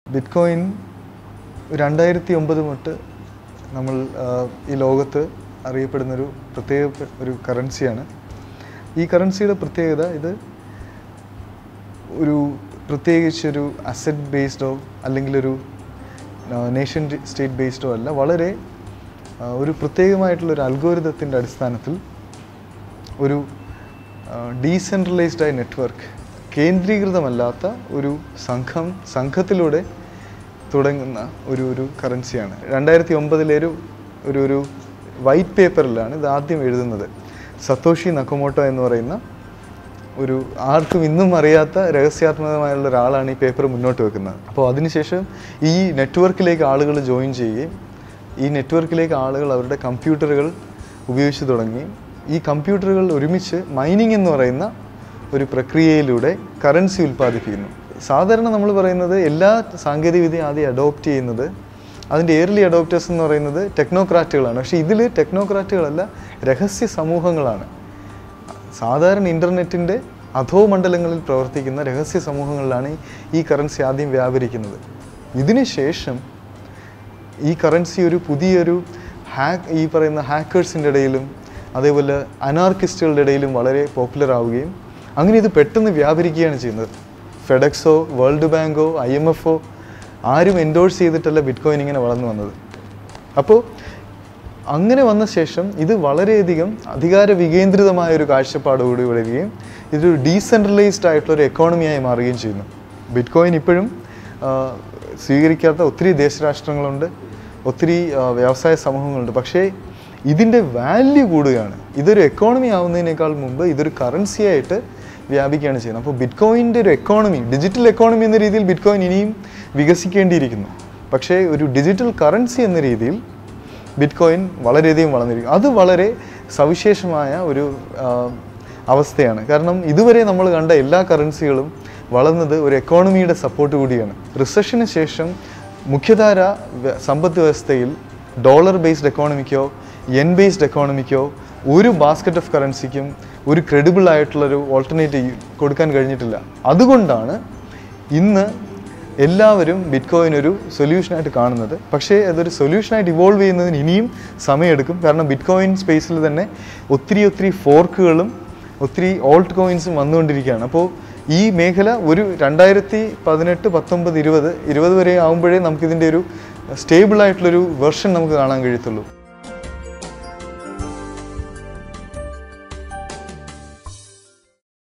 bit coin രണ്ടായിരത്തി ഒമ്പത് തൊട്ട് നമ്മൾ ആ, ഈ ലോകത്ത് അറിയപ്പെടുന്നൊരു പ്രത്യേക പ- ഒരു കറൻസിയാണ് ഈ കറൻസിയുടെ പ്രത്യേകത ഇത് ഒരു പ്രത്യേകിച്ചൊരു അസറ്റ് ബേസ്ഡോ അല്ലെങ്കിൽ ഒരു നേഷൻ സ്റ്റേറ്റ് ബേസ്ഡോ അല്ല വളരെ ആ, ഒരു പ്രത്യേകമായിട്ടുള്ള ഒരു അൽഗോരിതത്തിൻ്റെ അടിസ്ഥാനത്തിൽ ഒരു ഡീസെൻട്രലൈസ്ഡ് ആയ നെറ്റ്വർക്ക് കേന്ദ്രീകൃതമല്ലാത്ത ഒരു സംഘം സംഘത്തിലൂടെ തുടങ്ങുന്ന ഒരു ഒരു കറൻസിയാണ് രണ്ടായിരത്തി ഒമ്പതിലെ ഒരു ഒരു ഒരു വൈറ്റ് പേപ്പറിലാണ് ഇത് ആദ്യം എഴുതുന്നത് സത്തോഷി നക്കമോട്ടോ എന്ന് പറയുന്ന ഒരു ആർക്കും ഇന്നും അറിയാത്ത രഹസ്യാത്മകമായുള്ള ഒരാളാണ് ഈ പേപ്പർ മുന്നോട്ട് വെക്കുന്നത് അപ്പോൾ അതിനുശേഷം ഈ നെറ്റ്വർക്കിലേക്ക് ആളുകൾ ജോയിൻ ചെയ്യുകയും ഈ നെറ്റ്വർക്കിലേക്ക് ആളുകൾ അവരുടെ കമ്പ്യൂട്ടറുകൾ ഉപയോഗിച്ച് തുടങ്ങി ഈ കമ്പ്യൂട്ടറുകൾ ഒരുമിച്ച് മൈനിങ് എന്ന് പറയുന്ന ഒരു പ്രക്രിയയിലൂടെ കറൻസി ഉൽപ്പാദിപ്പിക്കുന്നു സാധാരണ നമ്മൾ പറയുന്നത് എല്ലാ സാങ്കേതികവിദ്യയും ആദ്യം അഡോപ്റ്റ് ചെയ്യുന്നത് അതിൻ്റെ എയർലി അഡോപ്റ്റേഴ്സ് എന്ന് പറയുന്നത് ടെക്നോക്രാറ്റുകളാണ് പക്ഷേ ഇതിൽ ടെക്നോക്രാറ്റുകളല്ല രഹസ്യ സമൂഹങ്ങളാണ് സാധാരണ ഇൻ്റർനെറ്റിൻ്റെ അധോമണ്ഡലങ്ങളിൽ പ്രവർത്തിക്കുന്ന രഹസ്യ സമൂഹങ്ങളിലാണ് ഈ കറൻസി ആദ്യം വ്യാപരിക്കുന്നത് ഇതിന് ശേഷം ഈ കറൻസി ഒരു പുതിയൊരു ഹാക്ക് ഈ പറയുന്ന ഹാക്കേഴ്സിൻ്റെ ഇടയിലും അതേപോലെ അനാർക്കിസ്റ്റുകളുടെ ഇടയിലും വളരെ പോപ്പുലർ ആവുകയും അങ്ങനെ ഇത് പെട്ടെന്ന് വ്യാപരിക്കുകയാണ് ചെയ്യുന്നത് ഫെഡക്സോ വേൾഡ് ബാങ്കോ ഐ എം എഫോ ആരും എൻഡോഴ്സ് ചെയ്തിട്ടല്ല ബിറ്റ് കോയിൻ ഇങ്ങനെ വളർന്നു വന്നത് അപ്പോൾ അങ്ങനെ വന്ന ശേഷം ഇത് വളരെയധികം അധികാര വികേന്ദ്രിതമായ ഒരു കാഴ്ചപ്പാടോടുകൂടി വരികയും ഇതൊരു ഡീസെൻട്രലൈസ്ഡ് ആയിട്ടുള്ള ഒരു എക്കോണമിയായി മാറുകയും ചെയ്യുന്നു ബിറ്റ് കോയിൻ ഇപ്പോഴും ആ, സ്വീകരിക്കാത്ത ഒത്തിരി ദേശരാഷ്ട്രങ്ങളുണ്ട് ഒത്തിരി ആ, വ്യവസായ സമൂഹങ്ങളുണ്ട് പക്ഷേ ഇതിൻ്റെ വാല്യൂ കൂടുകയാണ് ഇതൊരു എക്കോണമി ആവുന്നതിനേക്കാൾ മുമ്പ് ഇതൊരു കറൻസി ആയിട്ട് വ്യാപിക്കുകയാണ് ചെയ്യുന്നത് അപ്പോൾ ബിറ്റ് കോയിൻ്റെ ഒരു എക്കോണമി ഡിജിറ്റൽ എക്കോണമി എന്ന രീതിയിൽ ബിറ്റ് കോയിൻ ഇനിയും വികസിക്കേണ്ടിയിരിക്കുന്നു പക്ഷേ ഒരു ഡിജിറ്റൽ കറൻസി എന്ന രീതിയിൽ ബിറ്റ് കോയിൻ വളരെയധികം വളർന്നിരിക്കും അത് വളരെ സവിശേഷമായ ഒരു ആ, അവസ്ഥയാണ് കാരണം ഇതുവരെ നമ്മൾ കണ്ട എല്ലാ കറൻസികളും വളർന്നത് ഒരു എക്കോണമിയുടെ സപ്പോർട്ട് കൂടിയാണ് റിസഷന് ശേഷം മുഖ്യധാര വ്യ- സമ്പദ് വ്യവസ്ഥയിൽ ഡോളർ ബേസ്ഡ് എക്കോണമിക്കോ എൻ ബേസ്ഡ് എക്കോണമിക്കോ ഒരു ബാസ്ക്കറ്റ് ഓഫ് കറൻസിക്കും ഒരു ക്രെഡിബിൾ ആയിട്ടുള്ളൊരു ഓൾട്ടർനേറ്റീവ് കൊടുക്കാൻ കഴിഞ്ഞിട്ടില്ല അതുകൊണ്ടാണ് ഇന്ന് എല്ലാവരും ബിറ്റ് കോയിൻ ഒരു സൊല്യൂഷനായിട്ട് കാണുന്നത് പക്ഷേ അതൊരു സൊല്യൂഷനായിട്ട് ഇവോൾവ് ചെയ്യുന്നതിന് ഇനിയും സമയമെടുക്കും കാരണം ബിറ്റ് കോയിൻ സ്പേസിൽ തന്നെ ഒത്തിരി ഒത്തിരി ഫോർക്കുകളും ഒത്തിരി ഓൾട്ട് കോയിൻസും വന്നുകൊണ്ടിരിക്കുകയാണ് അപ്പോൾ ഈ മേഖല ഒരു രണ്ടായിരത്തി പതിനെട്ട് പത്തൊമ്പത് ഇരുപത് ഇരുപത് വരെ ആകുമ്പോഴേ നമുക്കിതിൻ്റെ ഒരു സ്റ്റേബിൾ ആയിട്ടുള്ളൊരു വെർഷൻ നമുക്ക് കാണാൻ കഴിയത്തുള്ളൂ